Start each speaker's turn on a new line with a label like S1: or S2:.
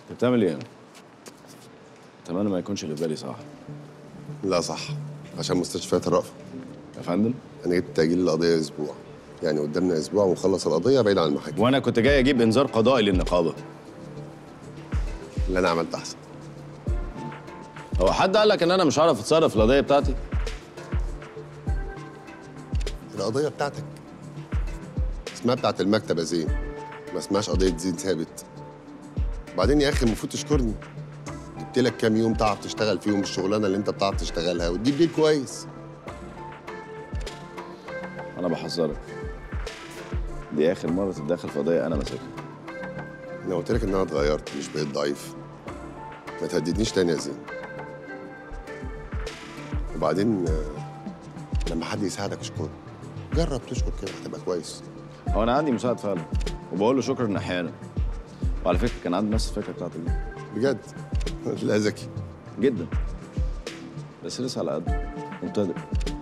S1: انت بتعمل ايه؟ اتمنى ما يكونش اللي في بالي صح
S2: لا صح عشان مستشفيات الرأفة
S1: يا فندم
S2: انا جبت تأجيل القضية اسبوع يعني قدامنا اسبوع ونخلص القضية بعيد عن المحاكم
S1: وانا كنت جاي اجيب انذار قضائي للنقابه
S2: اللي انا عملت احسن
S1: هو حد قال لك ان انا مش هعرف اتصرف في القضيه بتاعتي
S2: القضية بتاعتك اسمها بتاعت المكتب يا زين ما اسمهاش قضية زين ثابت وبعدين يا اخي المفروض تشكرني جبت لك كام يوم تعرف تشتغل فيهم الشغلانة اللي انت بتعرف تشتغلها وتجيب ديل كويس
S1: انا بحذرك دي اخر مره تتدخل في قضيه انا ماسكها
S2: انا قلت لك ان انا اتغيرت مش بقيت ضعيف ما تهددنيش تاني يا زين وبعدين آه، لما حد يساعدك اشكره جرب تشكر كده هتبقى كويس
S1: هو انا عندي مساعد فعلا وبقول له شكرا احيانا وعلى فكره كان عندي نفس الفكره بتاعتك دي
S2: بجد لا ذكي
S1: جدا بس لسه على قد مبتدئ